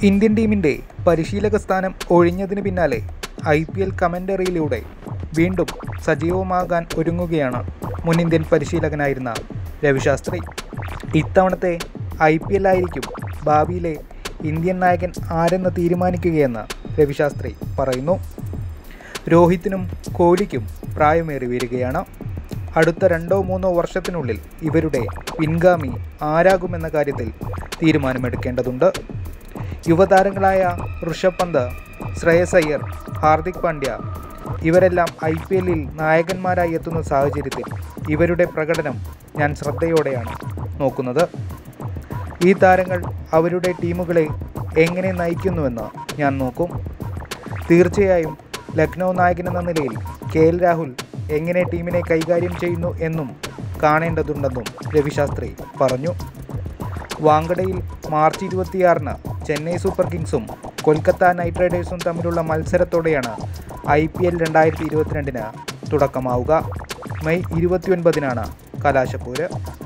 Indian ടീമിൻ്റെ പരിശീലക സ്ഥാനം ഒഴിഞ്ഞതിന് പിന്നാലെ ഐ പി എൽ കമൻ്ററിയിലൂടെ വീണ്ടും സജീവമാകാൻ ഒരുങ്ങുകയാണ് മുൻ ഇന്ത്യൻ പരിശീലകനായിരുന്ന രവിശാസ്ത്രി ഇത്തവണത്തെ ഐ പി എൽ ആയിരിക്കും ഭാവിയിലെ ഇന്ത്യൻ നായകൻ ആരെന്ന് തീരുമാനിക്കുകയെന്ന് രവിശാസ്ത്രി പറയുന്നു രോഹിത്തിനും കോഹ്ലിക്കും പ്രായമേറി വരികയാണ് അടുത്ത രണ്ടോ മൂന്നോ വർഷത്തിനുള്ളിൽ ഇവരുടെ പിൻഗാമി ആരാകുമെന്ന കാര്യത്തിൽ തീരുമാനമെടുക്കേണ്ടതുണ്ട് യുവതാരങ്ങളായ ഋഷഭ് പന്ത് ശ്രേയസ് അയ്യർ ഹാർദിക് പാണ്ഡ്യ ഇവരെല്ലാം ഐ പി എല്ലിൽ നായകന്മാരായി എത്തുന്ന സാഹചര്യത്തിൽ ഇവരുടെ പ്രകടനം ഞാൻ ശ്രദ്ധയോടെയാണ് നോക്കുന്നത് ഈ താരങ്ങൾ അവരുടെ ടീമുകളെ എങ്ങനെ നയിക്കുന്നുവെന്ന് ഞാൻ നോക്കും തീർച്ചയായും ലക്നൗ നായകനെന്ന നിലയിൽ കെ എൽ രാഹുൽ എങ്ങനെ ടീമിനെ കൈകാര്യം ചെയ്യുന്നു എന്നും കാണേണ്ടതുണ്ടെന്നും രവിശാസ്ത്രി പറഞ്ഞു വാങ്കഡയിൽ മാർച്ച് ഇരുപത്തിയാറിന് ചെന്നൈ സൂപ്പർ കിങ്സും കൊൽക്കത്ത നൈറ്റ് റൈഡേഴ്സും തമ്മിലുള്ള മത്സരത്തോടെയാണ് ഐ പി എൽ രണ്ടായിരത്തി ഇരുപത്തിരണ്ടിന് തുടക്കമാവുക മെയ് ഇരുപത്തിയൊൻപതിനാണ് കലാശപ്പൂര്